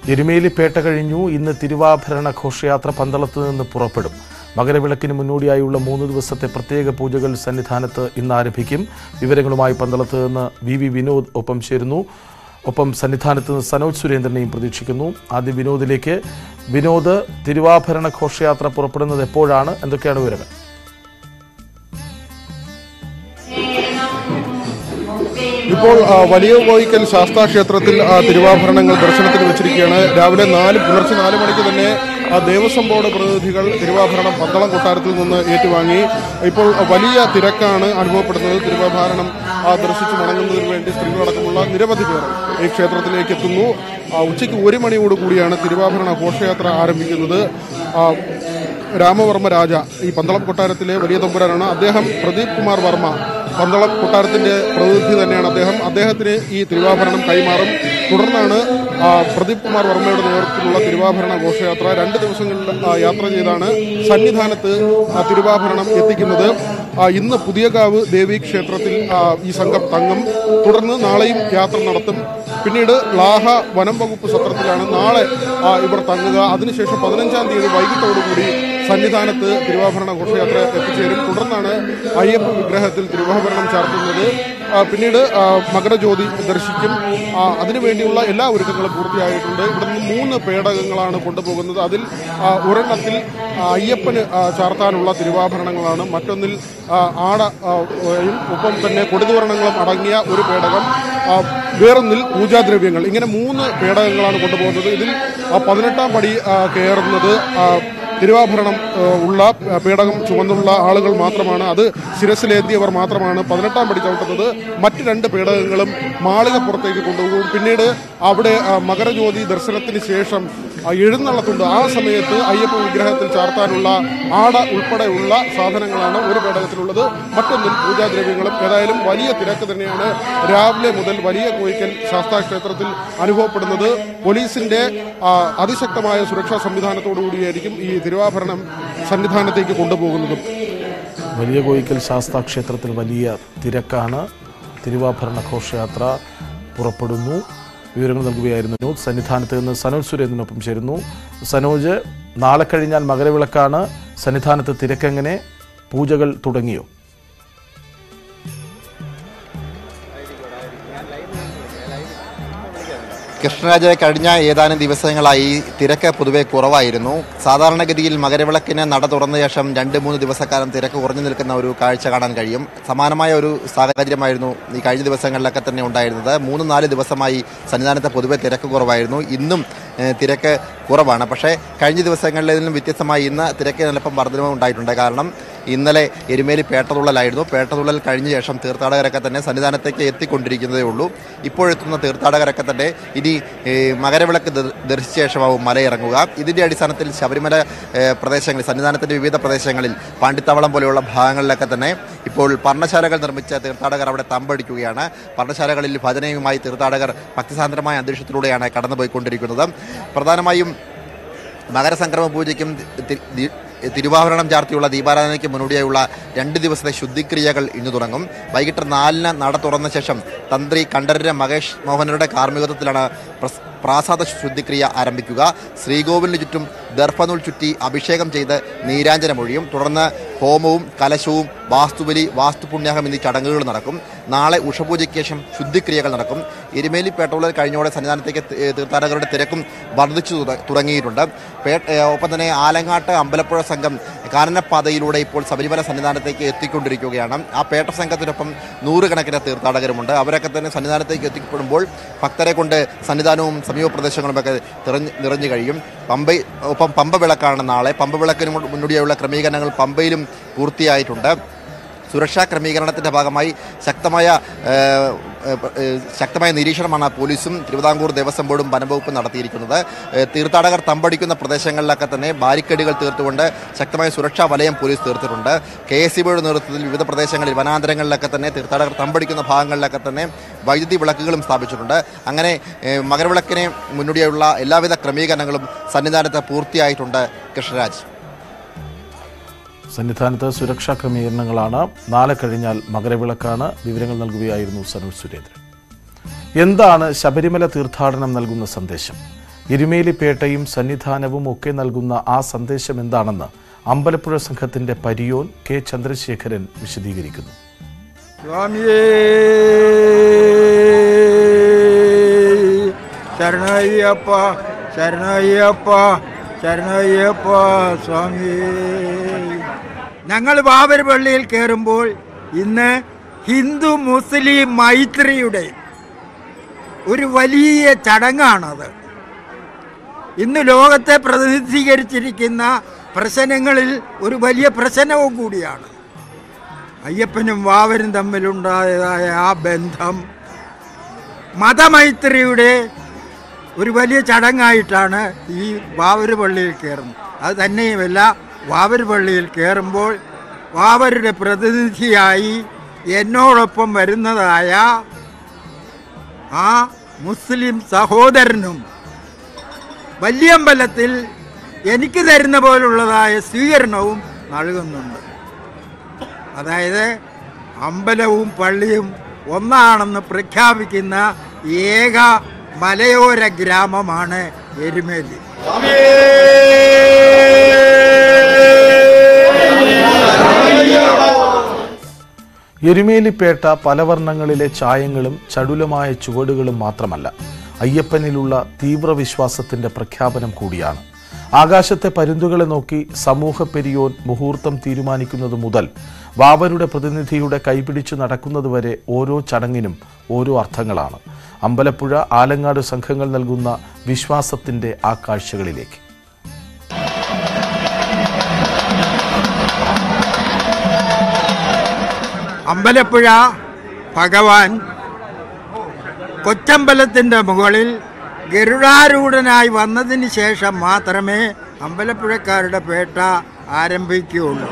എരുമേലിപ്പേട്ട കഴിഞ്ഞു ഇന്ന് തിരുവാഭരണ ഘോഷയാത്ര പന്തളത്ത് നിന്ന് പുറപ്പെടും മകരവിളക്കിന് മുന്നോടിയായുള്ള മൂന്ന് ദിവസത്തെ പ്രത്യേക പൂജകൾ സന്നിധാനത്ത് ഇന്ന് ആരംഭിക്കും വിവരങ്ങളുമായി പന്തളത്ത് നിന്ന് വി വി വിനോദ് ഒപ്പം ചേരുന്നു ഒപ്പം സന്നിധാനത്ത് നിന്ന് സനോജ് സുരേന്ദ്രനെയും പ്രതീക്ഷിക്കുന്നു ആദ്യം വിനോദിലേക്ക് വിനോദ് തിരുവാഭരണ ഘോഷയാത്ര പുറപ്പെടുന്നത് എപ്പോഴാണ് എന്തൊക്കെയാണ് വിവരങ്ങൾ ഇപ്പോൾ ആ, വലിയ കോയിക്കൽ ശാസ്താ ക്ഷേത്രത്തിൽ ആ, തിരുവാഭരണങ്ങൾ ദർശനത്തിന് വെച്ചിരിക്കുകയാണ് രാവിലെ നാല് പുലർച്ചെ നാല് മണിക്ക് തന്നെ ആ ദേവസ്വം ബോർഡ് പ്രതിനിധികൾ തിരുവാഭരണം പന്തളം കൊട്ടാരത്തിൽ നിന്ന് ഏറ്റുവാങ്ങി ഇപ്പോൾ വലിയ തിരക്കാണ് അനുഭവപ്പെടുന്നത് തിരുവാഭരണം ആ, ദർശിച്ച് മടങ്ങുന്നതിന് വേണ്ടി സ്ത്രീകളടക്കമുള്ള നിരവധി പേർ ഈ ക്ഷേത്രത്തിലേക്ക് എത്തുന്നു ആ, ഉച്ചയ്ക്ക് ഒരു മണിയോട് കൂടിയാണ് തിരുവാഭരണ ഘോഷയാത്ര ആരംഭിക്കുന്നത് ആ, രാമവർമ്മ രാജ ഈ പന്തളം കൊട്ടാരത്തിലെ വലിയ തമ്പുരാനാണ് അദ്ദേഹം പ്രദീപ് കുമാർ വർമ്മ പന്തളം കൊട്ടാരത്തിന്റെ പ്രതിനിധി തന്നെയാണ് അദ്ദേഹം അദ്ദേഹത്തിന് ഈ തിരുവാഭരണം കൈമാറും തുടർന്നാണ് ആ, പ്രദീപ് കുമാർ വർമ്മയുടെ നേതൃത്വത്തിലുള്ള തിരുവാഭരണ ഘോഷയാത്ര രണ്ട് ദിവസങ്ങളിൽ ആ, യാത്ര ചെയ്താണ് സന്നിധാനത്ത് ആ, തിരുവാഭരണം എത്തിക്കുന്നത് ആ, ഇന്ന് പുതിയകാവ് ദേവി ക്ഷേത്രത്തിൽ ആ, ഈ സംഘം തങ്ങും തുടർന്ന് നാളെയും യാത്ര നടത്തും പിന്നീട് ലാഹ വനം വകുപ്പ് സത്രത്തിലാണ് നാളെ ആ, ഇവർ തങ്ങുക അതിനുശേഷം പതിനഞ്ചാം തീയതി വൈകിട്ടോടുകൂടി സന്നിധാനത്ത് തിരുവാഭരണ ഘോഷയാത്ര എത്തിച്ചേരും തുടർന്നാണ് അയ്യപ്പ വിഗ്രഹത്തിൽ തിരുവാഭരണം ചാർത്തുന്നത് ആ, പിന്നീട് ആ, മകരജ്യോതി ദർശിക്കും ആ, അതിനുവേണ്ടിയുള്ള എല്ലാ ഒരുക്കങ്ങളും പൂർത്തിയായിട്ടുണ്ട് ഇവിടുന്ന് മൂന്ന് പേടകങ്ങളാണ് കൊണ്ടുപോകുന്നത് അതിൽ ആ, ഒരെണ്ണത്തിൽ ആ, അയ്യപ്പന് ആ, ചാർത്താനുള്ള തിരുവാഭരണങ്ങളാണ് മറ്റൊന്നിൽ ആ, ആട ആ, യും ഒപ്പം തന്നെ കൊടിതോരണങ്ങളും അടങ്ങിയ ഒരു പേടകം ആ, വേറൊന്നിൽ പൂജാദ്രവ്യങ്ങൾ ഇങ്ങനെ മൂന്ന് പേടകങ്ങളാണ് കൊണ്ടുപോകുന്നത് ഇതിൽ ആ, പതിനെട്ടാം പടി ആ, കയറുന്നത് ആ, തിരുവാഭരണം ആ, ഉള്ള ആ, പേടകം ചുമന്നുള്ള ആളുകൾ മാത്രമാണ് അത് ശിരസിലേന്തിയവർ മാത്രമാണ് പതിനെട്ടാം പടി ചവിട്ടുന്നത് മറ്റ് രണ്ട് പേടകങ്ങളും മാളികപ്പുറത്തേക്ക് കൊണ്ടുപോകും പിന്നീട് അവിടെ ആ, മകരജ്യോതി ദർശനത്തിന് ശേഷം ആ, എഴുന്നള്ളത്തുണ്ട് ആ സമയത്ത് അയ്യപ്പ വിഗ്രഹത്തിൽ ചാർത്താനുള്ള ആട ഉൾപ്പെടെയുള്ള സാധനങ്ങളാണ് ഒരു പേടകത്തിലുള്ളത് മറ്റൊന്നിൽ പൂജാദ്രവ്യങ്ങളും ഏതായാലും വലിയ തിരക്ക് തന്നെയാണ് രാവിലെ മുതൽ വലിയ കോയിക്കൽ ശാസ്താ ക്ഷേത്രത്തിൽ അനുഭവപ്പെടുന്നത് പോലീസിന്റെ ആ, അതിശക്തമായ സുരക്ഷാ സംവിധാനത്തോടുകൂടിയായിരിക്കും ഈ തിരുവാഭരണം സന്നിധാനത്തേക്ക് കൊണ്ടുപോകുന്നതും വലിയ കോയിക്കൽ ശാസ്താ ക്ഷേത്രത്തിൽ വലിയ തിരക്കാണ് തിരുവാഭരണ ഘോഷയാത്ര പുറപ്പെടുന്നു വിവരങ്ങൾ നൽകുകയായിരുന്നു വിനോദ് സന്നിധാനത്ത് നിന്ന് സനോജ് സുരേന്ദ്രനൊപ്പം ചേരുന്നു സനോജ് നാളെ കഴിഞ്ഞാൽ മകരവിളക്കാണ് സന്നിധാനത്ത് തിരക്കെങ്ങനെ പൂജകൾ തുടങ്ങിയോ കൃഷ്ണരാജ കഴിഞ്ഞ ഏതാനും ദിവസങ്ങളായി തിരക്ക് പൊതുവെ കുറവായിരുന്നു സാധാരണഗതിയിൽ മകരവിളക്കിന് നട തുറന്ന ശേഷം രണ്ട് മൂന്ന് ദിവസക്കാലം തിരക്ക് കുറഞ്ഞു നിൽക്കുന്ന ഒരു കാഴ്ച കാണാൻ കഴിയും സമാനമായ ഒരു സാഹചര്യമായിരുന്നു ഈ കഴിഞ്ഞ ദിവസങ്ങളിലൊക്കെ തന്നെ ഉണ്ടായിരുന്നത് മൂന്ന് നാല് ദിവസമായി സന്നിധാനത്ത് പൊതുവെ തിരക്ക് കുറവായിരുന്നു ഇന്നും ഏഹ്, തിരക്ക് കുറവാണ് പക്ഷേ കഴിഞ്ഞ ദിവസങ്ങളിൽ നിന്നും വ്യത്യസ്തമായി ഇന്ന് തിരക്ക് നിലപ്പം വർധനവ് ഉണ്ടായിട്ടുണ്ട് കാരണം ഇന്നലെ എരുമേലി പേട്ടതുള്ളലായിരുന്നു പേട്ടതുള്ളൽ കഴിഞ്ഞ ശേഷം തീർത്ഥാടകരൊക്കെ തന്നെ സന്നിധാനത്തേക്ക് എത്തിക്കൊണ്ടിരിക്കുന്നതേ ഉള്ളൂ ഇപ്പോഴെത്തുന്ന തീർത്ഥാടകരൊക്കെ തന്നെ ഇനി ഏഹ്, മകരവിളക്ക് ദർ- ദർശിച്ച ശേഷമാവും മലയിറങ്ങുക ഇതിന്റെ അടിസ്ഥാനത്തിൽ ശബരിമല ഏഹ്, പ്രദേശങ്ങളിൽ സന്നിധാനത്തിന്റെ വിവിധ പ്രദേശങ്ങളിൽ പാണ്ടിത്താവളം പോലെയുള്ള ഭാഗങ്ങളിലൊക്കെ തന്നെ ഇപ്പോൾ പർണശാലകൾ നിർമ്മിച്ച തീർത്ഥാടകർ അവിടെ തമ്പടിക്കുകയാണ് പർണശാലകളിൽ ഭജനയുമായി തീർത്ഥാടകർ ഭക്തിസാന്ദ്രമായ അന്തരീക്ഷത്തിലൂടെയാണ് കടന്നുപോയിക്കൊണ്ടിരിക്കുന്നത് പ്രധാനമായും മകരസംക്രമ പൂജയ്ക്കും തി- തി- തിരുവാഭരണം ചാർത്തിയുള്ള ദീപാരാധനയ്ക്ക് മുന്നോടിയായുള്ള രണ്ട് ദിവസത്തെ ശുദ്ധിക്രിയകൾ ഇന്ന് തുടങ്ങും വൈകിട്ട് നാലിന് നട തുറന്ന ശേഷം തന്ത്രി കണ്ഠരര മഹേഷ് മോഹനരുടെ കാർമ്മികത്വത്തിലാണ് പ്രസ്- പ്രാസാദ ശുദ്ധിക്രിയ ആരംഭിക്കുക ശ്രീകോവിലിന് ചുറ്റും ദർഭനൂൽ ചുറ്റി അഭിഷേകം ചെയ്ത് നീരാഞ്ജനമൊഴിയും തുടർന്ന് ഹോമവും കലശവും വാസ്തുബലി വാസ്തുപുണ്യാഹം എന്നീ ചടങ്ങുകൾ നടക്കും നാളെ ഉഷപൂജയ്ക്ക് ശേഷം ശുദ്ധിക്രിയകൾ നടക്കും എരുമേലി പേട്ടോളിൽ കഴിഞ്ഞോടെ സന്നിധാനത്തേക്ക് തി- ഏഹ് തീർത്ഥാടകരുടെ തിരക്കും വർദ്ധിച്ചു തുട- തുടങ്ങിയിട്ടുണ്ട് പേ- ഏഹ് ഒപ്പം തന്നെ ആലങ്ങാട്ട് അമ്പലപ്പുഴ സംഘം കാനനപ്പാതയിലൂടെ ഇപ്പോൾ ശബരിമല സന്നിധാനത്തേക്ക് എത്തിക്കൊണ്ടിരിക്കുകയാണ് ആ പേട്ട സംഘത്തിനൊപ്പം നൂറുകണക്കിന് തീർത്ഥാടകരുമുണ്ട് അവരൊക്കെ തന്നെ സന്നിധാനത്തേക്ക് എത്തിക്കപ്പെടുമ്പോൾ ഭക്തരെ കൊണ്ട് സന്നിധാനവും സമീപ പ്രദേശങ്ങളുമൊക്കെ നിറഞ്ഞ് നിറഞ്ഞു കഴിയും പമ്പ ഒപ്പം പമ്പ വിളക്കാണ് നാളെ പമ്പ വിളക്കിന് മുൻ- മുന്നോടിയായുള്ള ക്രമീകരണങ്ങൾ പമ്പയിലും പൂർത്തിയായിട്ടുണ്ട് സുരക്ഷാ ക്രമീകരണത്തിന്റെ ഭാഗമായി ശക്തമായ ഏഹ്, ഏഹ്, ഏഹ്, ശക്തമായ നിരീക്ഷണമാണ് പോലീസും തിരുവിതാംകൂർ ദേവസ്വം ബോർഡും വനംവകുപ്പും നടത്തിയിരിക്കുന്നത് ഏഹ്, തീർത്ഥാടകർ തമ്പടിക്കുന്ന പ്രദേശങ്ങളിലൊക്കെ തന്നെ ബാരിക്കേഡുകൾ തീർത്തുകൊണ്ട് ശക്തമായ സുരക്ഷാ വലയം പോലീസ് തീർത്തിട്ടുണ്ട് കെ എസ് സി ബിയുടെ നേതൃത്വത്തിൽ വിവിധ പ്രദേശങ്ങളിൽ വനാന്തരങ്ങളിലൊക്കെ തന്നെ തീർത്ഥാടകർ തമ്പടിക്കുന്ന ഭാഗങ്ങളിലൊക്കെ തന്നെ വൈദ്യുതി വിളക്കുകളും സ്ഥാപിച്ചിട്ടുണ്ട് അങ്ങനെ ഏഹ്, മകരവിളക്കിനെ മുന്നോടിയായുള്ള എല്ലാവിധ ക്രമീകരണങ്ങളും സന്നിധാനത്ത് പൂർത്തിയായിട്ടുണ്ട് കൃഷ്ണരാജ് സന്നിധാനത്ത് സുരക്ഷാ ക്രമീകരണങ്ങളാണ് നാളെ കഴിഞ്ഞാൽ മകരവിളക്കാണ് വിവരങ്ങൾ നൽകുകയായിരുന്നു സനോജ് സുരേന്ദ്രൻ എന്താണ് ശബരിമല തീർത്ഥാടനം നൽകുന്ന സന്ദേശം എരുമേലിപ്പേട്ടയും സന്നിധാനവും ഒക്കെ നൽകുന്ന ആ സന്ദേശം എന്താണെന്ന് അമ്പലപ്പുഴ സംഘത്തിന്റെ പരിയോൻ കെ ചന്ദ്രശേഖരൻ വിശദീകരിക്കുന്നു സ്വാമിയേ ശരണയ്യപ്പ ശരണയ്യപ്പ ശരണയ്യപ്പ സ്വാമിയേ ഞങ്ങൾ ബാബർ പള്ളിയിൽ കയറുമ്പോൾ ഇന്ന് ഹിന്ദു മുസ്ലിം മൈത്രിയുടെ ഒരു വലിയ ചടങ്ങാണത് ഇന്ന് ലോകത്തെ പ്രതിനിധീകരിച്ചിരിക്കുന്ന പ്രശ്നങ്ങളിൽ ഒരു വലിയ പ്രശ്നവും കൂടിയാണ് അയ്യപ്പനും വാവരും തമ്മിലുണ്ടായതായ ആ ബന്ധം മതമൈത്രിയുടെ ഒരു വലിയ ചടങ്ങായിട്ടാണ് ഈ വാവര് പള്ളിയിൽ കയറുന്നത് അത് തന്നെയുമല്ല വാവര് പള്ളിയിൽ കയറുമ്പോൾ വാവരുടെ പ്രതിനിധിയായി എന്നോടൊപ്പം വരുന്നതായ ആ മുസ്ലിം സഹോദരനും വലിയമ്പലത്തിൽ എനിക്ക് തരുന്ന പോലുള്ളതായ സ്വീകരണവും നൽകുന്നുണ്ട് അതായത് അമ്പലവും പള്ളിയും ഒന്നാണെന്ന് പ്രഖ്യാപിക്കുന്ന ഏക മലയോര ഗ്രാമമാണ് എരുമേലി എരുമേലിപ്പേട്ട പല വർണ്ണങ്ങളിലെ ചായങ്ങളും ചടുലമായ ചുവടുകളും മാത്രമല്ല അയ്യപ്പനിലുള്ള തീവ്രവിശ്വാസത്തിന്റെ പ്രഖ്യാപനം കൂടിയാണ് ആകാശത്തെ പരുന്തുകളെ നോക്കി സമൂഹ പെരിയോൻ മുഹൂർത്തം തീരുമാനിക്കുന്നത് മുതൽ വാവരുടെ പ്രതിനിധിയുടെ കൈപിടിച്ചു നടക്കുന്നതുവരെ ഓരോ ചടങ്ങിനും ഓരോ അർത്ഥങ്ങളാണ് അമ്പലപ്പുഴ ആലങ്ങാട് സംഘങ്ങൾ നൽകുന്ന വിശ്വാസത്തിന്റെ ആ കാഴ്ചകളിലേക്ക് അമ്പലപ്പുഴ ഭഗവാൻ കൊച്ചമ്പലത്തിൻ്റെ മുകളിൽ ഗരുഡാരൂഢനായി വന്നതിന് ശേഷം മാത്രമേ അമ്പലപ്പുഴക്കാരുടെ പേട്ട ആരംഭിക്കുകയുള്ളൂ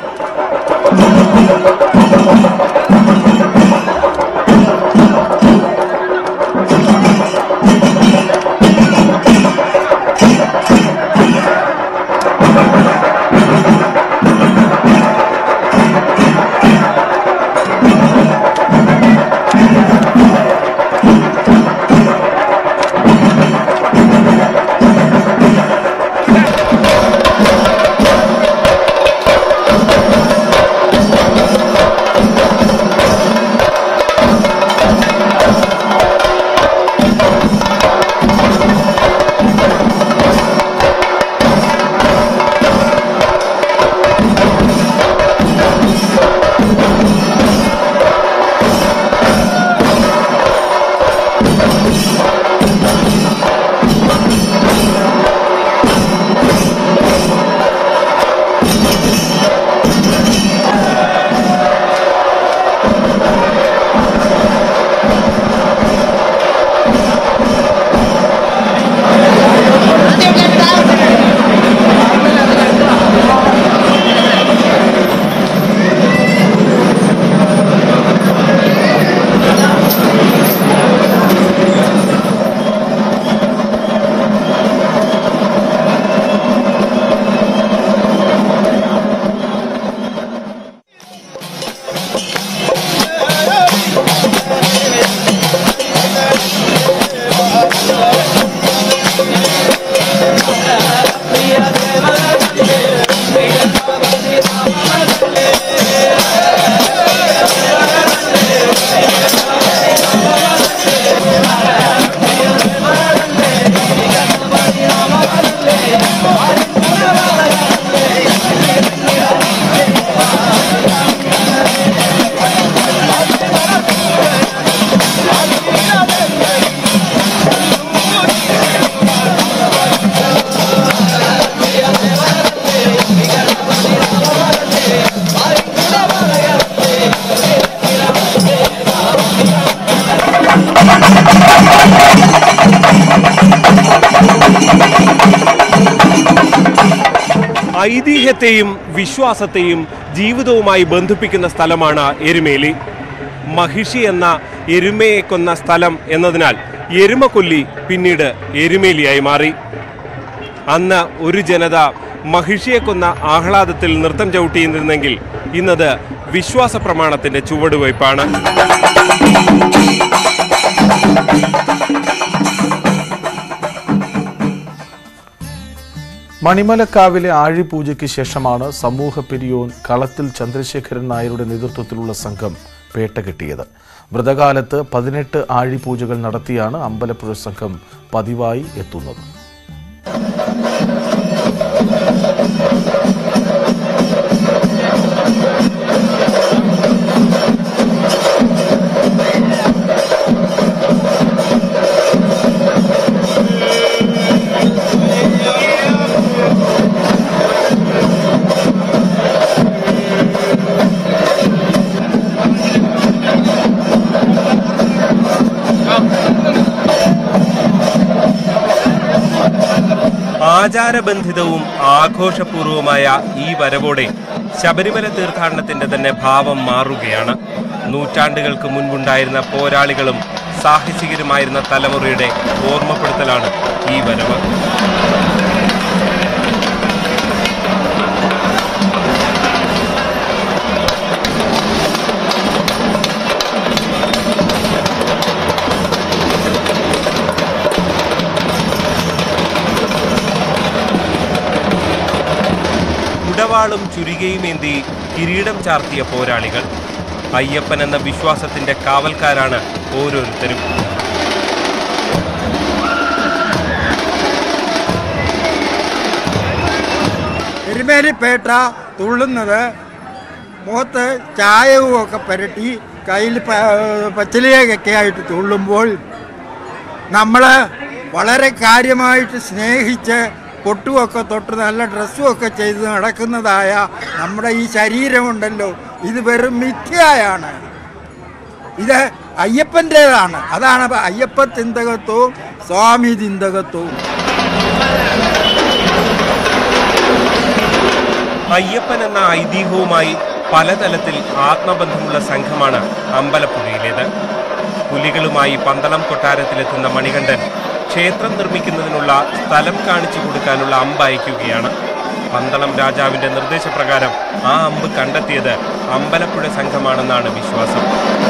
ഐതിഹ്യത്തെയും വിശ്വാസത്തെയും ജീവിതവുമായി ബന്ധിപ്പിക്കുന്ന സ്ഥലമാണ് എരുമേലി മഹിഷി എന്ന എരുമയെ കൊന്ന സ്ഥലം എന്നതിനാൽ എരുമക്കൊല്ലി പിന്നീട് എരുമേലിയായി മാറി അന്ന് ഒരു ജനത മഹിഷിയെ കൊന്ന ആഹ്ലാദത്തിൽ നൃത്തം ചവിട്ടിയിരുന്നെങ്കിൽ ഇന്നത് വിശ്വാസ പ്രമാണത്തിന്റെ ചുവടുവയ്പ്പാണ് മണിമലക്കാവിലെ ആഴിപൂജയ്ക്ക് ശേഷമാണ് സമൂഹ പെരിയോൻ കളത്തിൽ ചന്ദ്രശേഖരൻ നായരുടെ നേതൃത്വത്തിലുള്ള സംഘം പേട്ട കെട്ടിയത് വ്രതകാലത്ത് പതിനെട്ട് ആഴിപൂജകൾ നടത്തിയാണ് അമ്പലപ്പുഴ സംഘം പതിവായി എത്തുന്നത് ആചാരബന്ധിതവും ആഘോഷപൂർവമായ ഈ വരവോടെ ശബരിമല തീർത്ഥാടനത്തിന്റെ തന്നെ ഭാവം മാറുകയാണ് നൂറ്റാണ്ടുകൾക്ക് മുൻപുണ്ടായിരുന്ന പോരാളികളും സാഹസികരുമായിരുന്ന തലമുറയുടെ ഓർമ്മപ്പെടുത്തലാണ് ഈ വരവ് ഉടവാളും ചുരികയുമേന്തി കിരീടം ചാർത്തിയ പോരാളികൾ അയ്യപ്പൻ എന്ന വിശ്വാസത്തിന്റെ കാവൽക്കാരാണ് ഓരോരുത്തരും എരുമേലിപ്പേട്ട തുള്ളുന്നത് മുഖത്ത് ചായവും ഒക്കെ പുരട്ടി കയ്യിൽ പ- പച്ചിലയൊക്കെ ആയിട്ട് തുള്ളുമ്പോൾ നമ്മൾ വളരെ കാര്യമായിട്ട് സ്നേഹിച്ച് പൊട്ടുമൊക്കെ തൊട്ട് നല്ല ഡ്രസ്സും ഒക്കെ ചെയ്ത് നടക്കുന്നതായ നമ്മുടെ ഈ ശരീരമുണ്ടല്ലോ ഇത് വെറും മിഥ്യയാണ് ഇത് അയ്യപ്പൻ്റേതാണ് അതാണ് അയ്യപ്പ തിന്തകത്വവും സ്വാമി തിന്തകത്വവും അയ്യപ്പൻ എന്ന ഐതിഹ്യവുമായി പലതലത്തിൽ ആത്മബന്ധമുള്ള സംഘമാണ് അമ്പലപ്പുഴയിലേത് പുലികളുമായി പന്തളം കൊട്ടാരത്തിലെത്തുന്ന മണികണ്ഠൻ ക്ഷേത്രം നിർമ്മിക്കുന്നതിനുള്ള സ്ഥലം കാണിച്ചു കൊടുക്കാനുള്ള അമ്പ് അയക്കുകയാണ് പന്തളം രാജാവിന്റെ നിർദ്ദേശപ്രകാരം ആ അമ്പ് കണ്ടെത്തിയത് അമ്പലപ്പുഴ സംഘമാണെന്നാണ് വിശ്വാസം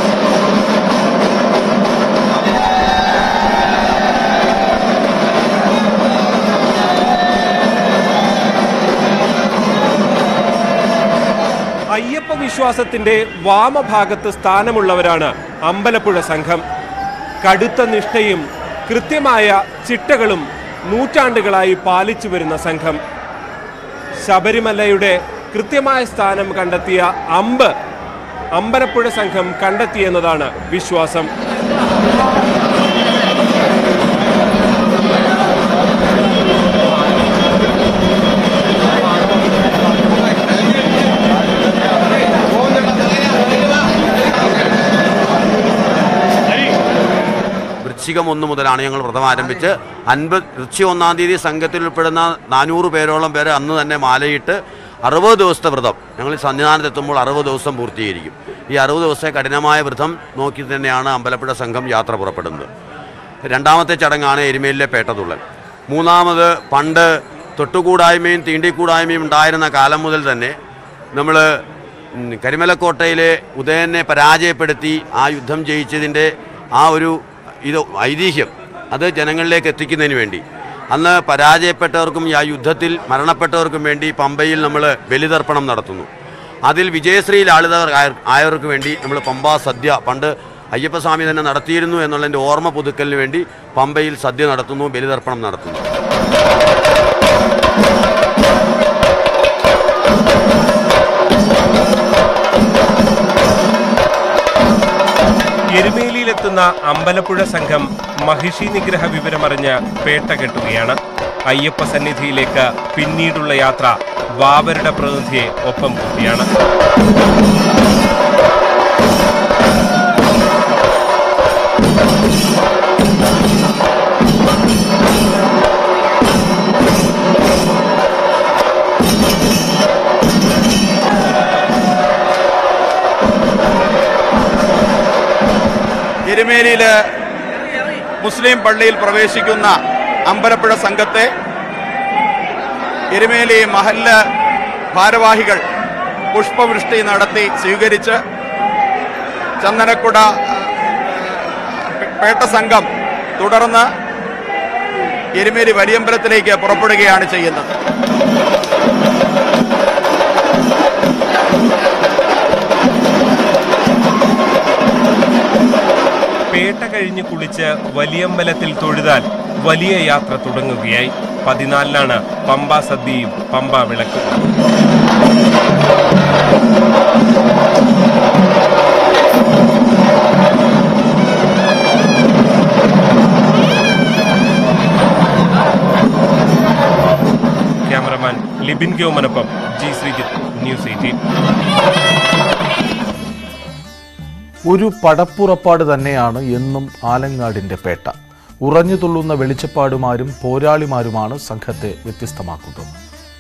അയ്യപ്പ വിശ്വാസത്തിന്റെ വാമഭാഗത്ത് സ്ഥാനമുള്ളവരാണ് അമ്പലപ്പുഴ സംഘം കടുത്ത നിഷ്ഠയും കൃത്യമായ ചിട്ടകളും നൂറ്റാണ്ടുകളായി പാലിച്ചു വരുന്ന സംഘം ശബരിമലയുടെ കൃത്യമായ സ്ഥാനം കണ്ടെത്തിയ അമ്പ് അമ്പലപ്പുഴ സംഘം കണ്ടെത്തിയെന്നതാണ് വിശ്വാസം വൃശ്ചികം ഒന്ന് മുതലാണ് ഞങ്ങൾ വ്രതം ആരംഭിച്ച് അൻപത് വൃശ്ചികം ഒന്നാം തീയതി സംഘത്തിൽ ഉൾപ്പെടുന്ന നാനൂറ് പേരോളം പേര് അന്ന് തന്നെ മാലയിട്ട് അറുപത് ദിവസത്തെ വ്രതം ഞങ്ങൾ ഈ സന്നിധാനത്തെത്തുമ്പോൾ അറുപത് ദിവസം പൂർത്തീകരിക്കും ഈ അറുപത് ദിവസത്തെ കഠിനമായ വ്രതം നോക്കി തന്നെയാണ് അമ്പലപ്പുഴ സംഘം യാത്ര പുറപ്പെടുന്നത് രണ്ടാമത്തെ ചടങ്ങാണ് എരുമേലിലെ പേട്ടതുള്ളൽ മൂന്നാമത് പണ്ട് തൊട്ടുകൂടായ്മയും തീണ്ടിക്കൂടായ്മയും ഉണ്ടായിരുന്ന കാലം മുതൽ തന്നെ നമ്മൾ കരിമലക്കോട്ടയിലെ ഉദയനെ പരാജയപ്പെടുത്തി ആ യുദ്ധം ജയിച്ചതിൻ്റെ ആ ഒരു ഇത് ഐതിഹ്യം അത് ജനങ്ങളിലേക്ക് എത്തിക്കുന്നതിന് വേണ്ടി അന്ന് പരാജയപ്പെട്ടവർക്കും ആ യുദ്ധത്തിൽ മരണപ്പെട്ടവർക്കും വേണ്ടി പമ്പയിൽ നമ്മൾ ബലിതർപ്പണം നടത്തുന്നു അതിൽ വിജയശ്രീ ലാളിതർ ആയ- ആയവർക്ക് വേണ്ടി നമ്മൾ പമ്പാ സദ്യ പണ്ട് അയ്യപ്പസ്വാമി തന്നെ നടത്തിയിരുന്നു എന്നുള്ളതിൻ്റെ ഓർമ്മ പുതുക്കലിന് വേണ്ടി പമ്പയിൽ സദ്യ നടത്തുന്നു ബലിതർപ്പണം നടത്തുന്നു എരുമേലിയിലെത്തുന്ന അമ്പലപ്പുഴ സംഘം മഹിഷി നിഗ്രഹ വിവരമറിഞ്ഞ് പേട്ട കെട്ടുകയാണ് അയ്യപ്പ സന്നിധിയിലേക്ക് പിന്നീടുള്ള യാത്ര വാവരുടെ പ്രതിനിധിയെ ഒപ്പം കൂട്ടിയാണ് എരുമേലിയിൽ മുസ്ലിം പള്ളിയിൽ പ്രവേശിക്കുന്ന അമ്പലപ്പുഴ സംഘത്തെ എരുമേലി മഹല്ല് ഭാരവാഹികൾ പുഷ്പവൃഷ്ടി നടത്തി സ്വീകരിച്ച് ചന്ദനക്കുട പേട്ട സംഘം തുടർന്ന് എരുമേലി വലിയമ്പലത്തിലേക്ക് പുറപ്പെടുകയാണ് ചെയ്യുന്നത് പേട്ട കഴിഞ്ഞ് കുളിച്ച് വലിയമ്പലത്തിൽ തൊഴുതാൽ വലിയ യാത്ര തുടങ്ങുകയായി പതിനാലിനാണ് പമ്പ സദ്യയും പമ്പ വിളക്കും ക്യാമറമാൻ ലിബിൻ ഗോമനൊപ്പം ജി ശ്രീജിത്ത് ന്യൂസ് എയ്റ്റീൻ ഒരു പടപ്പുറപ്പാട് തന്നെയാണ് എന്നും ആലങ്ങാടിന്റെ പേട്ട ഉറഞ്ഞു തുള്ളുന്ന വെളിച്ചപ്പാടുമാരും പോരാളിമാരുമാണ് സംഘത്തെ വ്യത്യസ്തമാക്കുന്നത്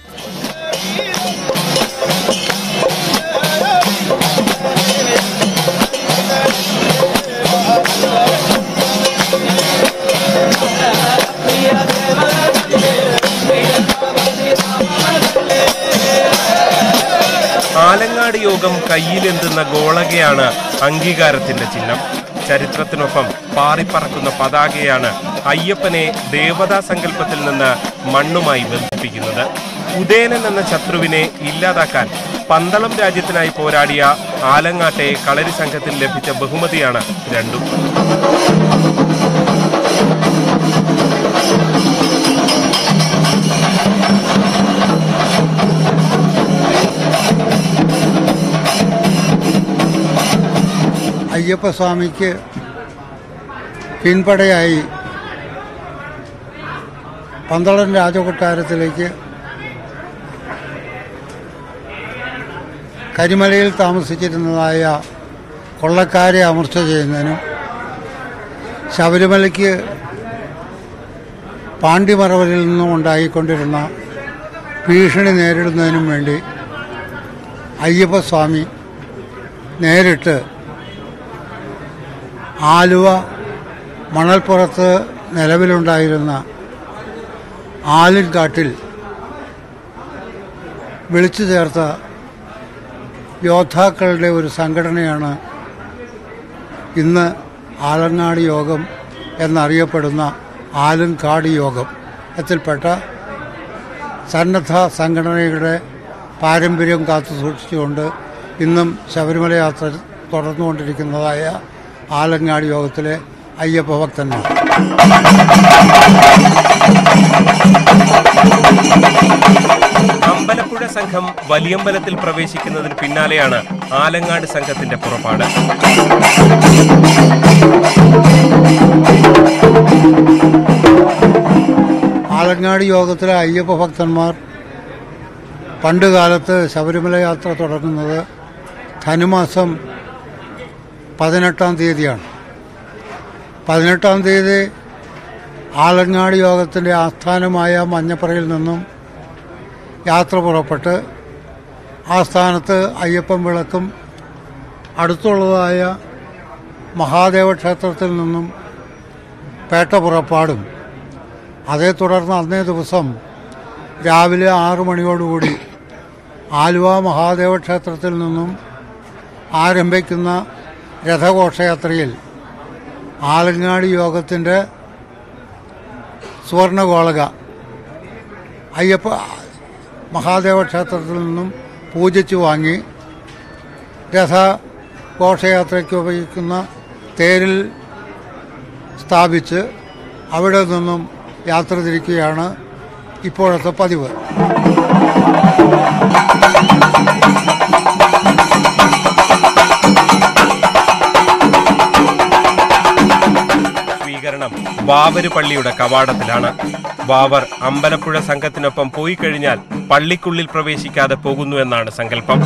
ആലങ്ങാട് യോഗം കയ്യിലെന്തുന്ന ഗോളകയാണ് അംഗീകാരത്തിന്റെ ചിഹ്നം ചരിത്രത്തിനൊപ്പം പാറിപ്പറക്കുന്ന പതാകയാണ് അയ്യപ്പനെ ദേവതാ സങ്കല്പത്തിൽ നിന്ന് മണ്ണുമായി ബന്ധിപ്പിക്കുന്നത് ഉദയനൻ എന്ന ശത്രുവിനെ ഇല്ലാതാക്കാൻ പന്തളം രാജ്യത്തിനായി പോരാടിയ ആലങ്ങാട്ടെ കളരി സംഘത്തിന് ലഭിച്ച ബഹുമതിയാണ് രണ്ടും അയ്യപ്പസ്വാമിക്ക് പിൻപടയായി പന്തളം രാജകൊട്ടാരത്തിലേക്ക് കരിമലയിൽ താമസിച്ചിരുന്നതായ കൊള്ളക്കാരെ അമർച്ച ചെയ്യുന്നതിനും ശബരിമലയ്ക്ക് പാണ്ഡിമറവരിൽ നിന്നും ഉണ്ടായിക്കൊണ്ടിരുന്ന ഭീഷണി നേരിടുന്നതിനും വേണ്ടി അയ്യപ്പസ്വാമി നേരിട്ട് ആലുവ മണൽപ്പുറത്ത് നിലവിലുണ്ടായിരുന്ന ആലിൻകാട്ടിൽ വിളിച്ചു ചേർത്ത യോദ്ധാക്കളുടെ ഒരു സംഘടനയാണ് ഇന്ന് ആലങ്ങാട് യോഗം എന്നറിയപ്പെടുന്ന ആലൻകാട് യോഗം ത്തിൽപ്പെട്ട സന്നദ്ധ സംഘടനയുടെ പാരമ്പര്യം കാത്തു സൂക്ഷിച്ചുകൊണ്ട് ഇന്നും ശബരിമല യാത്ര തുടർന്നുകൊണ്ടിരിക്കുന്നതായ ആലങ്ങാട് യോഗത്തിലെ അയ്യപ്പ ഭക്തന്മാർ അമ്പലപ്പുഴ സംഘം വലിയമ്പലത്തിൽ പ്രവേശിക്കുന്നതിന് പിന്നാലെയാണ് ആലങ്ങാട് സംഘത്തിന്റെ പുറപ്പാട് ആലങ്ങാട് യോഗത്തിലെ അയ്യപ്പ ഭക്തന്മാർ പണ്ട് കാലത്ത് ശബരിമല യാത്ര തുടങ്ങുന്നത് ധനുമാസം പതിനെട്ടാം തീയതിയാണ് പതിനെട്ടാം തീയതി ആലങ്ങാട് യോഗത്തിൻ്റെ ആസ്ഥാനമായ മഞ്ഞപ്പുറയിൽ നിന്നും യാത്ര പുറപ്പെട്ട് ആസ്ഥാനത്ത് അയ്യപ്പൻ വിളക്കും അടുത്തുള്ളതായ മഹാദേവ ക്ഷേത്രത്തിൽ നിന്നും പേട്ട പുറപ്പാടും അതേ തുടർന്ന് അന്നേ ദിവസം രാവിലെ ആറു മണിയോടുകൂടി ആലുവ മഹാദേവ ക്ഷേത്രത്തിൽ നിന്നും ആരംഭിക്കുന്ന രഥഘോഷയാത്രയിൽ ആലങ്ങാട് യോഗത്തിൻ്റെ സുവർണഗോളക അയ്യപ്പ മഹാദേവ ക്ഷേത്രത്തിൽ നിന്നും പൂജിച്ചു വാങ്ങി രഥ ഘോഷയാത്രയ്ക്ക് ഉപയോഗിക്കുന്ന തേരിൽ സ്ഥാപിച്ച് അവിടെ നിന്നും യാത്ര തിരിക്കുകയാണ് ഇപ്പോഴത്തെ പതിവ് സ്വീകരണം വാവര് പള്ളിയുടെ കവാടത്തിലാണ് വാവർ അമ്പലപ്പുഴ സംഘത്തിനൊപ്പം പോയി കഴിഞ്ഞാൽ പള്ളിക്കുള്ളിൽ പ്രവേശിക്കാതെ പോകുന്നു എന്നാണ് സങ്കല്പം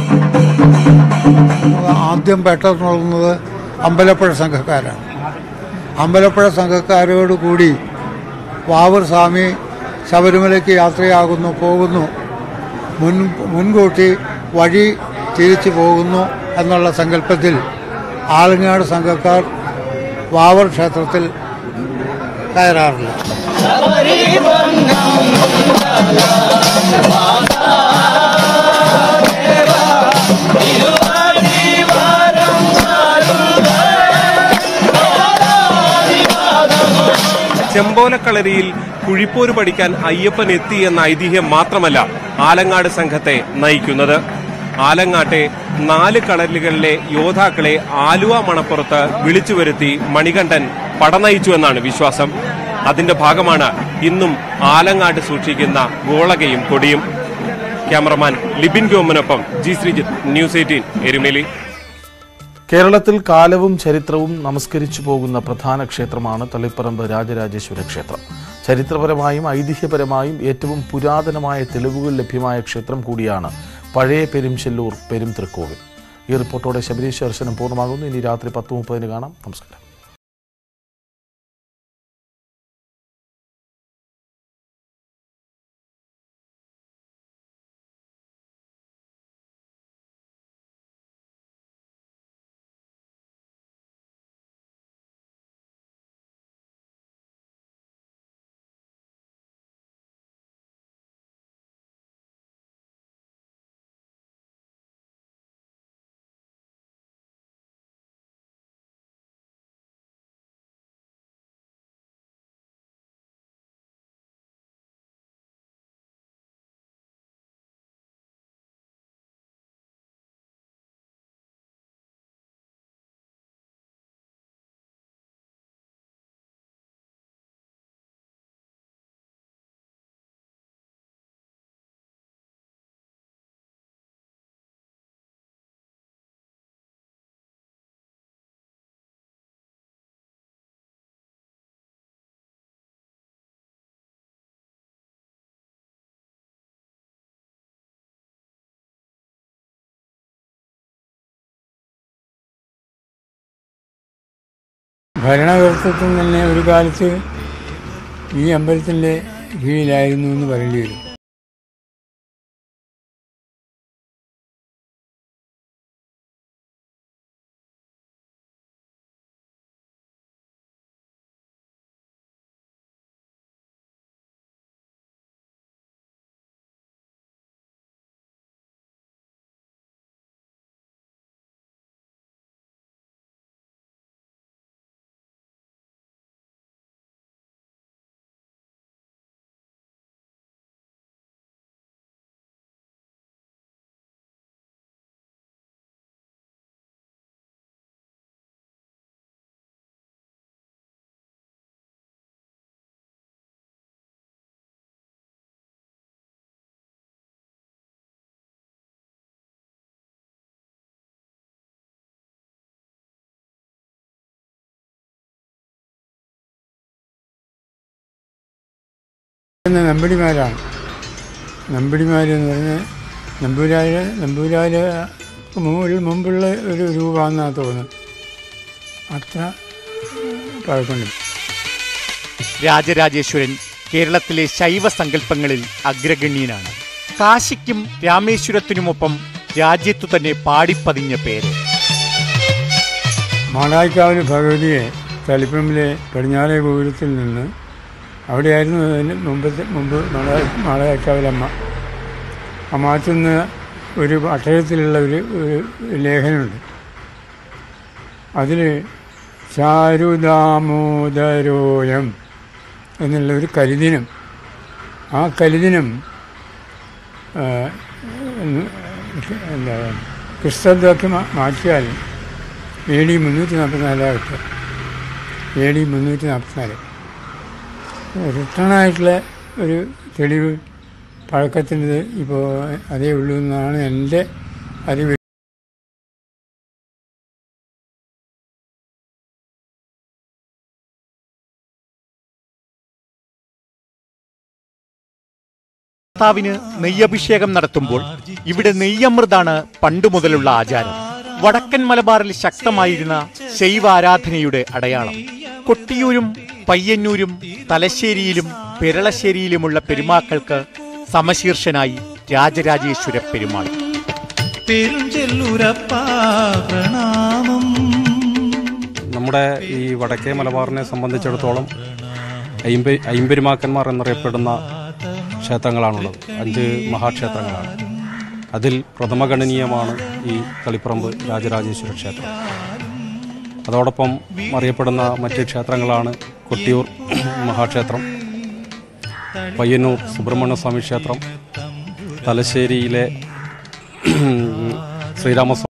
ആദ്യം പെട്ടെന്നുള്ളത് അമ്പലപ്പുഴ സംഘക്കാരാണ് അമ്പലപ്പുഴ സംഘക്കാരോട് കൂടി വാവൂർ സ്വാമി ശബരിമലയ്ക്ക് യാത്രയാകുന്നു പോകുന്നു മുൻ മുൻകൂട്ടി വഴി തിരിച്ചു പോകുന്നു എന്നുള്ള സങ്കല്പത്തിൽ ആലങ്ങാട് സംഘക്കാർ വാവർ ക്ഷേത്രത്തിൽ കയറാറില്ല ചെമ്പോല അമ്പലക്കളരിയിൽ കുഴിപ്പോര് പഠിക്കാൻ അയ്യപ്പൻ എത്തി എന്ന ഐതിഹ്യം മാത്രമല്ല ആലങ്ങാട് സംഘത്തെ നയിക്കുന്നത് ആലങ്ങാട്ടെ നാല് കളരികളിലെ യോദ്ധാക്കളെ ആലുവ മണപ്പുറത്ത് വിളിച്ചു വരുത്തി മണികണ്ഠൻ പടനയിച്ചു എന്നാണ് വിശ്വാസം അതിന്റെ ഭാഗമാണ് ഇന്നും ആലങ്ങാട് സൂക്ഷിക്കുന്ന ഗോളകയും കൊടിയും ക്യാമറമാൻ ലിബിൻ ഗോമനൊപ്പം G Sreejith News Eighteen Erumeli കേരളത്തിൽ കാലവും ചരിത്രവും നമസ്കരിച്ചു പോകുന്ന പ്രധാന ക്ഷേത്രമാണ് തളിപ്പറമ്പ് രാജരാജേശ്വര ക്ഷേത്രം ചരിത്രപരമായും ഐതിഹ്യപരമായും ഏറ്റവും പുരാതനമായ തെളിവുകൾ ലഭ്യമായ ക്ഷേത്രം കൂടിയാണ് പഴയ പെരുംചെല്ലൂർ പെരും തൃക്കോവിൽ ഈ റിപ്പോർട്ടോടെ ശബരീശ് ദർശനം പൂർണ്ണമാകുന്നു ഇനി രാത്രി പത്ത് മുപ്പതിന് കാണാം നമസ്കാരം ഭരണകർത്തൃത്വം തന്നെ ഒരു കാലത്ത് ഈ അമ്പലത്തിൻ്റെ കീഴിലായിരുന്നു എന്ന് പറയേണ്ടി വരും എന്ന നമ്പിടിമാരാണ് നമ്പിടിമാരെന്ന് പറഞ്ഞാൽ നമ്പൂരാര് നമ്പൂരാര് മുമ്പിൽ മുമ്പുള്ള ഒരു രൂപമാണെന്നാണ് തോന്നുന്നത് അത്ര പഴക്കമുണ്ട് രാജരാജേശ്വരൻ കേരളത്തിലെ ശൈവ സങ്കല്പങ്ങളിൽ അഗ്രഗണ്യനാണ് കാശിക്കും രാമേശ്വരത്തിനുമൊപ്പം രാജ്യത്തു തന്നെ പാടിപ്പതിഞ്ഞ പേര് മാടായിക്കാവിൽ ഭഗവതിയെ തളിപ്പറമ്പിലെ പടിഞ്ഞാറേ ഗോപുരത്തിൽ നിന്ന് അവിടെയായിരുന്നു അതിന് മുമ്പത്തെ മുമ്പ് മാടാ മാടായിക്കാവിലമ്മ ആ മാറ്റുന്ന ഒരു അക്ഷരത്തിലുള്ള ഒരു ഒരു ലേഖനമുണ്ട് അതിൽ ചാരുദാമോദരോയം എന്നുള്ള ഒരു കരിദിനം ആ കരിദിനം ആ, എന്ന് എന്താ ക്രിസ്തത്വക്ക് മാറ്റിയാൽ എ ഡി മുന്നൂറ്റി നാൽപ്പത്തിനാലാകട്ടെ എ ഡി മുന്നൂറ്റി നാൽപ്പത്തിനാല് റിട്ടേണായിട്ടുള്ള ഒരു തെളിവ് പഴക്കത്തിൻ്റെ ഇപ്പോൾ അതേ ഉള്ളൂ എന്നാണ് എൻ്റെ അറിവ് ഭർത്താവിന് നെയ്യഭിഷേകം നടത്തുമ്പോൾ ഇവിടെ നെയ്യമൃതാണ് പണ്ടു മുതലുള്ള ആചാരം വടക്കൻ മലബാറിൽ ശക്തമായിരുന്ന ശൈവ ആരാധനയുടെ അടയാളം കൊട്ടിയൂരും പയ്യന്നൂരും തലശ്ശേരിയിലും പെരളശ്ശേരിയിലുമുള്ള പെരുമാക്കൾക്ക് സമശീർഷനായി രാജരാജേശ്വര പെരുമാൾ നമ്മുടെ ഈ വടക്കേ മലബാറിനെ സംബന്ധിച്ചിടത്തോളം അയിമ്പ അയിമ്പെരുമാക്കന്മാർ എന്നറിയപ്പെടുന്ന ക്ഷേത്രങ്ങളാണുള്ളത് അഞ്ച് മഹാക്ഷേത്രങ്ങളാണ് അതിൽ പ്രഥമഗണനീയമാണ് ഈ തളിപ്പറമ്പ് രാജരാജേശ്വര ക്ഷേത്രം അതോടൊപ്പം അറിയപ്പെടുന്ന മറ്റ് ക്ഷേത്രങ്ങളാണ് കൊട്ടിയൂർ മഹാക്ഷേത്രം പയ്യന്നൂർ സുബ്രഹ്മണ്യ സ്വാമി ക്ഷേത്രം തലശ്ശേരിയിലെ ശ്രീരാമസ്വാമി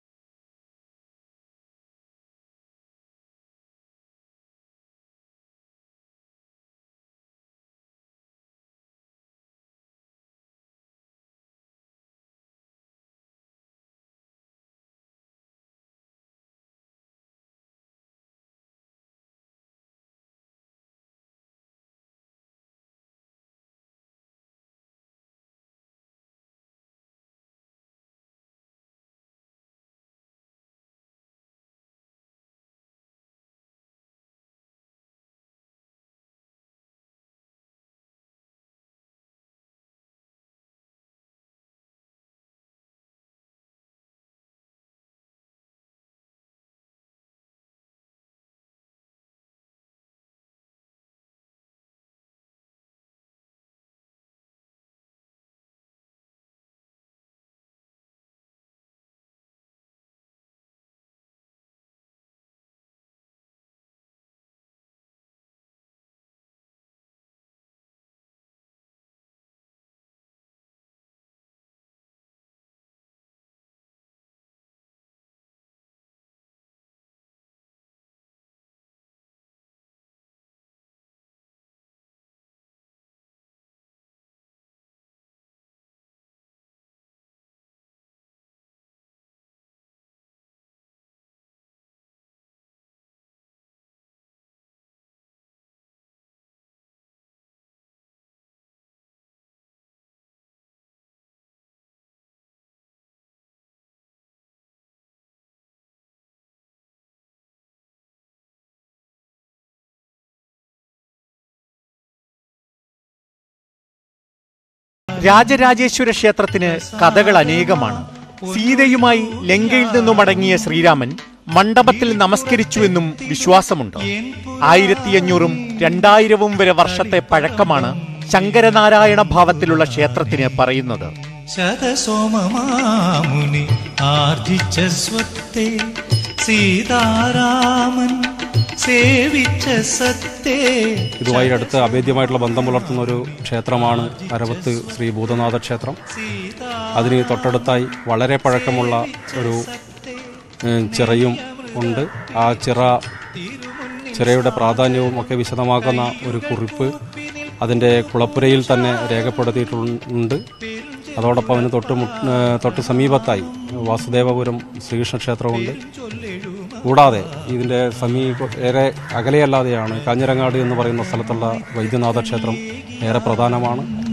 രാജരാജേശ്വര ക്ഷേത്രത്തിന് കഥകൾ അനേകമാണ് സീതയുമായി ലങ്കയിൽ നിന്നും മടങ്ങിയ ശ്രീരാമൻ മണ്ഡപത്തിൽ നമസ്കരിച്ചുവെന്നും വിശ്വാസമുണ്ട് ആയിരത്തി അഞ്ഞൂറും രണ്ടായിരവും വരെ വർഷത്തെ പഴക്കമാണ് ശങ്കരനാരായണ ഭാവത്തിലുള്ള ക്ഷേത്രത്തിന് പറയുന്നത് ശതസോമമാമുനി ആർജിച്ച സ്വത്തെ സീതാരാമൻ സേവിച്ച സത്തേ ഇതുമായി അടുത്ത് അഭേദ്യമായിട്ടുള്ള ബന്ധം പുലർത്തുന്ന ഒരു ക്ഷേത്രമാണ് അരവത്ത് ശ്രീ ഭൂതനാഥ ക്ഷേത്രം അതിന് തൊട്ടടുത്തായി വളരെ പഴക്കമുള്ള ഒരു ഏഹ്, ചിറയും ഉണ്ട് ആ ചിറ ചിറയുടെ പ്രാധാന്യവും ഒക്കെ വിശദമാക്കുന്ന ഒരു കുറിപ്പ് അതിൻ്റെ കുളപ്പുരയിൽ തന്നെ രേഖപ്പെടുത്തിയിട്ടുണ്ട് അതോടൊപ്പം അതിന് തൊട്ട് മു- ഏഹ്, തൊട്ട് സമീപത്തായി വാസുദേവപുരം ശ്രീകൃഷ്ണ ക്ഷേത്രമുണ്ട് കൂടാതെ ഇതിൻ്റെ സമീപ ഏറെ അകലെയല്ലാതെയാണ് കാഞ്ഞിരങ്ങാട് എന്ന് പറയുന്ന സ്ഥലത്തുള്ള വൈദ്യനാഥ ക്ഷേത്രം ഏറെ പ്രധാനമാണ്